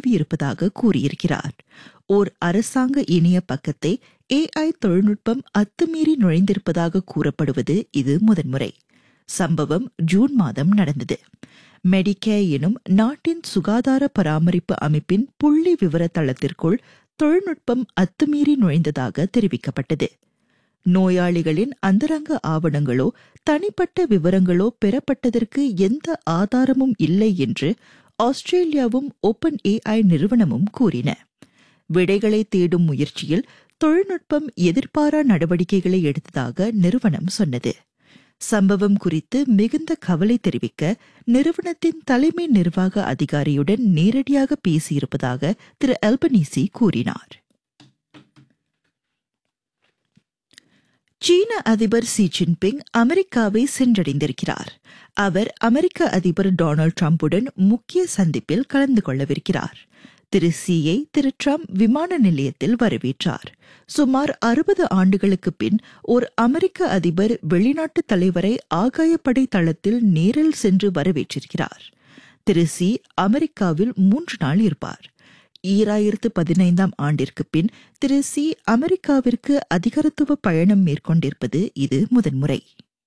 நிறுவியிருப்பதாக கூறியிருக்கிறார் ஓர் அரசாங்க இணைய பக்கத்தை ஏஐ தொழில்நுட்பம் அத்துமீறி நுழைந்திருப்பதாக கூறப்படுவது இது முதன்முறை சம்பவம் ஜூன் மாதம் நடந்தது மெடிகே எனும் நாட்டின் சுகாதார பராமரிப்பு அமைப்பின் புள்ளி விவர தளத்திற்குள் தொழில்நுட்பம் அத்துமீறி நுழைந்ததாக தெரிவிக்கப்பட்டது நோயாளிகளின் அந்தரங்க ஆவணங்களோ தனிப்பட்ட விவரங்களோ பெறப்பட்டதற்கு எந்த ஆதாரமும் இல்லை என்று ஆஸ்திரேலியாவும் ஓபன் ஏஐ நிறுவனமும் கூறின விடைகளை தேடும் முயற்சியில் தொழில்நுட்பம் எதிர்பாரா நடவடிக்கைகளை எடுத்ததாக நிறுவனம் சொன்னது சம்பவம் குறித்து மிகுந்த கவலை தெரிவிக்க நிறுவனத்தின் தலைமை நிர்வாக அதிகாரியுடன் நேரடியாக பேசியிருப்பதாக திரு அல்பனீசி கூறினார் சீன அதிபர் சி ஜின்பிங் அமெரிக்காவை சென்றடைந்திருக்கிறார் அவர் அமெரிக்க அதிபர் டொனால்டு டிரம்புடன் முக்கிய சந்திப்பில் கலந்து கொள்ளவிருக்கிறார் திரு சியை திரு ட்ரம்ப் விமான நிலையத்தில் வரவேற்றார் சுமார் அறுபது ஆண்டுகளுக்கு பின் ஒரு அமெரிக்க அதிபர் வெளிநாட்டு தலைவரை ஆகாயப்படை தளத்தில் நேரில் சென்று வரவேற்றிருக்கிறார் திரு சி அமெரிக்காவில் மூன்று நாள் இருப்பார் ஈராயிரத்து பதினைந்தாம் ஆண்டிற்கு பின் திரு சி அமெரிக்காவிற்கு அதிகாரத்துவ பயணம் மேற்கொண்டிருப்பது இது முதன்முறை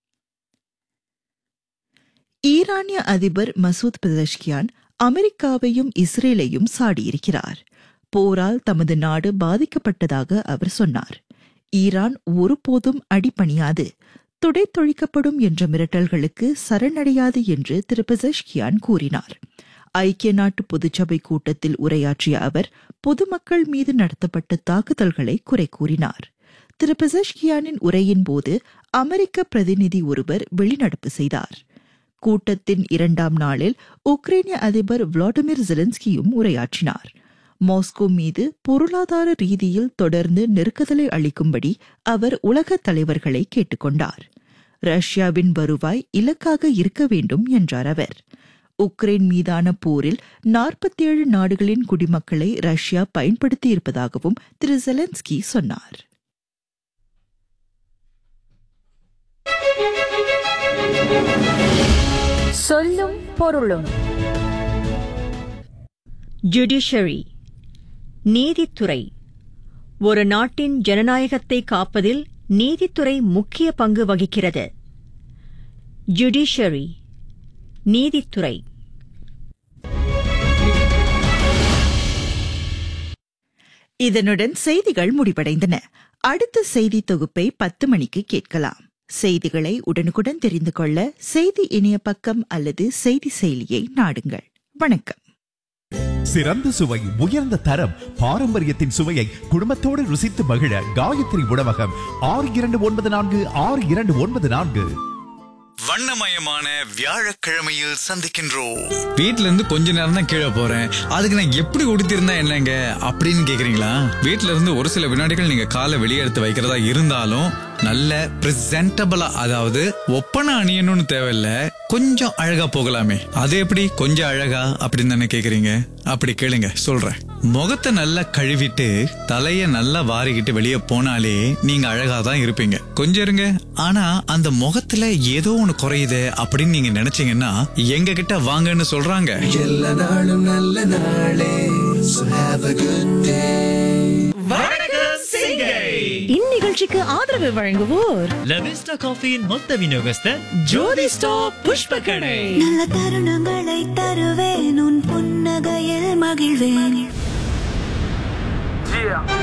ஈரானிய அதிபர் மசூத் பெதஷ்கியான் அமெரிக்காவையும் இஸ்ரேலையும் சாடியிருக்கிறார் போரால் தமது நாடு பாதிக்கப்பட்டதாக அவர் சொன்னார் ஈரான் ஒருபோதும் அடிபணியாது துடைத்தொழிக்கப்படும் என்ற மிரட்டல்களுக்கு சரணடையாது என்று திரு பெசஷ்கியான் கூறினார் ஐக்கிய நாட்டு பொதுச்சபை கூட்டத்தில் உரையாற்றிய அவர் பொதுமக்கள் மீது நடத்தப்பட்ட தாக்குதல்களை குறை கூறினார் திரு பெசஷ்கியானின் உரையின் போது அமெரிக்க பிரதிநிதி ஒருவர் வெளிநடப்பு செய்தார் கூட்டத்தின் இரண்டாம் நாளில் உக்ரைனிய அதிபர் விளாடிமிர் ஜெலன்ஸ்கியும் உரையாற்றினார் மாஸ்கோ மீது பொருளாதார ரீதியில் தொடர்ந்து நெருக்குதலை அளிக்கும்படி அவர் உலக தலைவர்களை கேட்டுக்கொண்டார் ரஷ்யாவின் வருவாய் இலக்காக இருக்க வேண்டும் என்றார் அவர் உக்ரைன் மீதான போரில் நாற்பத்தேழு நாடுகளின் குடிமக்களை ரஷ்யா பயன்படுத்தியிருப்பதாகவும் திரு ஜெலன்ஸ்கி சொன்னார் சொல்லும் பொருளும் ஜுடிஷரி நீதித்துறை ஒரு நாட்டின் ஜனநாயகத்தை காப்பதில் நீதித்துறை முக்கிய பங்கு வகிக்கிறது ஜுடிஷரி நீதித்துறை இதனுடன் செய்திகள் முடிவடைந்தன அடுத்த செய்தி தொகுப்பை பத்து மணிக்கு கேட்கலாம் செய்திகளை உடனுக்குடன் தெரிந்து கொள்ள செய்தி இணைய பக்கம் அல்லது செய்தி செயலியை நாடுங்கள் வணக்கம் சிறந்த சுவை உயர்ந்த தரம் பாரம்பரியத்தின் சுவையை குடும்பத்தோடு ருசித்து மகிழ காயத்ரி உணவகம் ஆறு இரண்டு ஒன்பது நான்கு ஆறு இரண்டு ஒன்பது நான்கு வண்ணமயமான வியாழக்கிழமையில் சந்திக்கின்றோம் வீட்ல இருந்து கொஞ்ச நேரம் தான் கீழே போறேன் அதுக்கு நான் எப்படி உடுத்திருந்தா என்னங்க அப்படின்னு கேக்குறீங்களா வீட்ல இருந்து ஒரு சில வினாடிகள் நீங்க காலை வெளியே எடுத்து வைக்கிறதா இருந்தாலும் நல்ல பிரசன்டபிளா அதாவது ஒப்பனை அணியணும்னு தேவையில்ல கொஞ்சம் அழகா போகலாமே அது எப்படி கொஞ்சம் அழகா அப்படின்னு தானே கேக்குறீங்க அப்படி கேளுங்க சொல்றேன் முகத்தை நல்லா கழுவிட்டு தலைய நல்லா வாரிக்கிட்டு வெளியே போனாலே நீங்க அழகா தான் இருப்பீங்க கொஞ்சம் இருங்க ஆனா அந்த முகத்துல ஏதோ ஒண்ணு குறையுது அப்படின்னு நீங்க நினைச்சீங்கன்னா எங்க கிட்ட வாங்கன்னு சொல்றாங்க எல்லா நாளும் நல்ல நாளே So have a good day இந்நிகழ்ச்சிக்கு ஆதரவு வழங்குவோர் லவிஸ்டா காஃபியின் மொத்த விநியோகஸ்தர் ஜோதி ஸ்டாப் புஷ்ப கடை நல்ல தருணங்களை தருவேன் உன் புன்னகையில் மகிழ்வேன் Yeah.